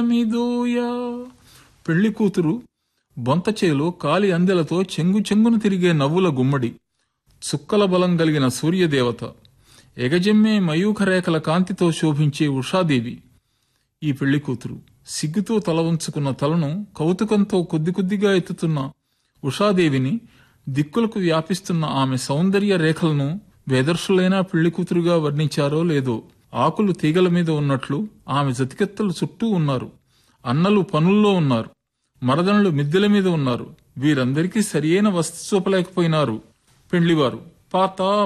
మీదోయా పెళ్లి కూతురు బొంతచేలో కాలి అందెలతో చెంగు చెంగును తిరిగే నవ్వుల గుమ్మడి చుక్కల బలం కలిగిన సూర్యదేవత ఎగజెమ్మే మయూఖ రేఖల కాంతితో శోభించే ఉషాదేవి ఈ పెళ్లి కూతురు సిగ్గుతో తల వంచుకున్న తలను కౌతుకంతో కొద్ది కొద్దిగా ఎత్తుతున్న ఉషాదేవిని దిక్కులకు వ్యాపిస్తున్న ఆమె సౌందర్య రేఖలను వేదర్శులైన పెళ్లి కూతురుగా వర్ణించారో లేదో ఆకులు తీగల మీద ఉన్నట్లు ఆమె జతికెత్తలు చుట్టూ ఉన్నారు అన్నలు పనుల్లో ఉన్నారు మరదనులు మిద్దెల మీద ఉన్నారు వీరందరికీ సరియైన వస్తు చూపలేకపోయినారు పెళ్లివారు పాత